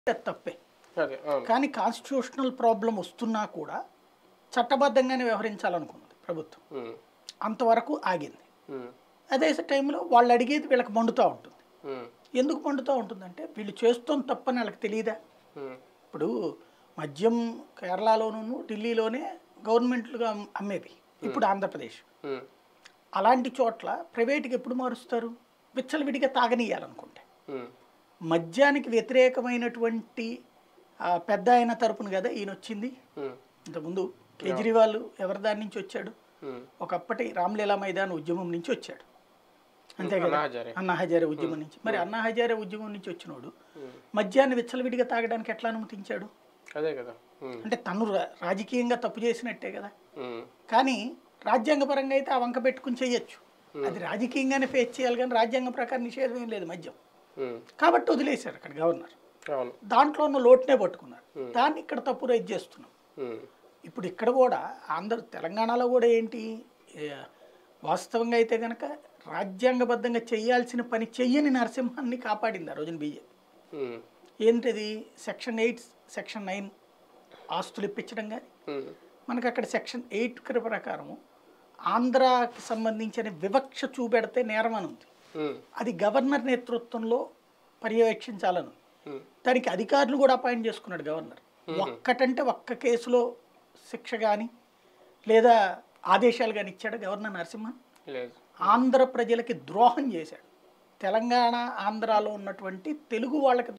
అది తప్పే అదే అవును కానీ కాన్స్టిట్యూషనల్ ప్రాబ్లం వస్తున్నా కూడా చట్టబద్ధంగానే వ్యవహరించాలనుకున్నది ప్రభుత్వం ఉమ్, అంతవరకు ఆగింది ఉమ్, అదే టైంలో వాళ్ళు అడిగేది వీళ్ళకి మండుతూ ఉంటుంది ఉమ్, ఎందుకు మండుతూ ఉంటుందంటే వీళ్ళు చేస్తాం తప్పని వాళ్ళకి తెలియదా ఉమ్, ఇప్పుడు మద్యం కేరళలోనూ ఢిల్లీలోనే గవర్నమెంట్లుగా అమ్- అమ్మేది ఇప్పుడు ఆంధ్రప్రదేశ్ ఉమ్, అలాంటి చోట్ల ప్రైవేట్కి ఎప్పుడు మారుస్తారు విచ్చలవిడిగా తాగనీయాలనుకుంటే ఉమ్, మద్యానికి వ్యతిరేకమైనటువంటి ఆ, పెద్ద ఆయన తరపున కదా ఈయన వచ్చింది ఉమ్, ఇంతకుముందు కేజ్రీవాల్ ఎవరి దాని నుంచి వచ్చాడు ఉమ్. ఒకప్పటి రామ్లీలా మైదాన్ ఉద్యమం నుంచి వచ్చాడు అంతే కదా అన్నా హజారే. అన్నా హజారే ఉద్యమం నుంచి మరి అన్నా హజారే ఉద్యమం నుంచి వచ్చినోడు ఉమ్. మద్యాన్ని విచ్చలవిడిగా తాగడానికి ఎట్లా అనుమతించాడు అదే కదా ఉమ్, అంటే తను రా- రాజకీయంగా తప్పు చేసినట్టే కదా ఉమ్, కానీ రాజ్యాంగపరంగా అయితే ఆ వంక పెట్టుకుని చేయొచ్చు అది రాజకీయంగానే ఫేస్ చేయాలి కానీ రాజ్యాంగ ప్రకారం నిషేధం ఏం లేదు మద్యం ఉమ్, కాబట్టి వదిలేశారు అక్కడ గవర్నర్ అవును దాంట్లో ఉన్న లోటునే పట్టుకున్నారు దాన్ని ఇక్కడ తప్పు రైజ్ చేస్తున్నాం ఉమ్, ఇప్పుడు ఇక్కడ కూడా ఆంధ్ర తెలంగాణలో కూడా ఏంటి ఏ, వాస్తవంగా అయితే కనుక రాజ్యాంగబద్ధంగా చేయాల్సిన పని చెయ్యని నరసింహాన్ని కాపాడింది ఆ రోజున బీజేపీ ఉమ్, ఏంటిది సెక్షన్ ఎయిట్ సెక్షన్ నైన్ ఆస్తులు ఇప్పించడం కానీ ఉమ్, మనకి అక్కడ సెక్షన్ ఎయిట్ ప్రకారము ఆంధ్రాకి సంబంధించిన వివక్ష చూపెడితే నేరం అని ఉంది ఉమ్, అది గవర్నర్ నేతృత్వంలో పర్యవేక్షించాలని ఉంది. ఉమ్, దానికి అధికారులు కూడా అపాయింట్ చేసుకున్నాడు గవర్నర్ ఒక్కటంటే ఒక్క కేసులో శిక్ష కానీ లేదా ఆదేశాలు కానీ ఇచ్చాడు గవర్నర్ నరసింహన్ లేదు ఆంధ్ర ప్రజలకి ద్రోహం చేశాడు తెలంగాణ ఆంధ్రాలో ఉన్నటువంటి తెలుగు వాళ్ళకి